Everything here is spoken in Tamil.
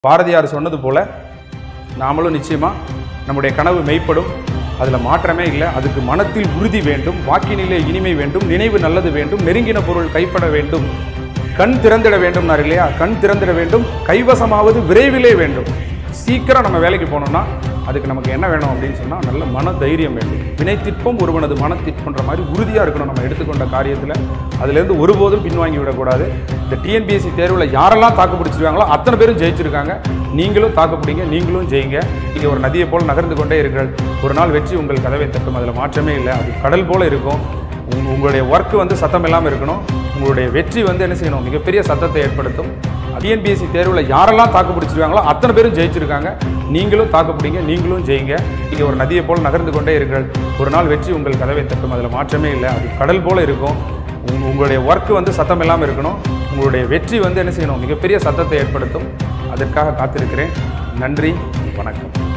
பாரதியார் சொன்னது போல நாமளும் நிச்சயமா நம்முடைய கனவு மெய்ப்படும் அதில் மாற்றமே இல்லை அதுக்கு மனத்தில் உறுதி வேண்டும் வாக்கினிலே இனிமை வேண்டும் நினைவு நல்லது வேண்டும் நெருங்கின பொருள் கைப்பட வேண்டும் கண் திறந்திட வேண்டும் இல்லையா கண் திறந்திட வேண்டும் கைவசமாவது விரைவிலே வேண்டும் சீக்கிரம் நம்ம வேலைக்கு போனோம்னா அதுக்கு நமக்கு என்ன வேணும் அப்படின்னு சொன்னால் நல்ல மன தைரியம் வேண்டும் வினைத்திற்பம் ஒருவனது மனத்திற்பன்ற மாதிரி உறுதியாக இருக்கணும் நம்ம எடுத்துக்கொண்ட காரியத்தில் அதுலேருந்து ஒருபோதும் பின்வாங்கி விடக்கூடாது இந்த டிஎன்பிஎஸ்சி தேர்வில் யாரெல்லாம் தாக்கு பிடிச்சிருக்காங்களோ அத்தனை பேரும் ஜெயிச்சிருக்காங்க நீங்களும் தாக்கு பிடிங்க நீங்களும் ஜெயிங்க நீங்கள் ஒரு நதியை போல் நகர்ந்து கொண்டே இருங்கள் ஒரு நாள் வெற்றி உங்கள் கதவை தட்டும் அதில் மாற்றமே இல்லை அது கடல் போல இருக்கும் உங்க- உங்களுடைய ஒர்க் வந்து சத்தம் இல்லாமல் இருக்கணும் உங்களுடைய வெற்றி வந்து என்ன செய்யணும் மிகப்பெரிய சத்தத்தை ஏற்படுத்தும் டிஎன்பிஎஸ்சி தேர்வில் யாரெல்லாம் தாக்கு பிடிச்சிருக்காங்களோ அத்தனை பேரும் ஜெயிச்சிருக்காங்க நீங்களும் தாக்கு பிடிங்க நீங்களும் ஜெயிங்க நீங்கள் ஒரு நதியை போல் நகர்ந்து கொண்டே இருங்கள் ஒரு நாள் வெற்றி உங்கள் கதவை தட்டும் அதில் மாற்றமே இல்லை அது கடல் போல இருக்கும் உங்க- உங்களுடைய ஒர்க் வந்து சத்தம் இல்லாமல் இருக்கணும் உங்களுடைய வெற்றி வந்து என்ன செய்யணும் மிகப்பெரிய சத்தத்தை ஏற்படுத்தும் அதற்காக காத்திருக்கிறேன் நன்றி வணக்கம்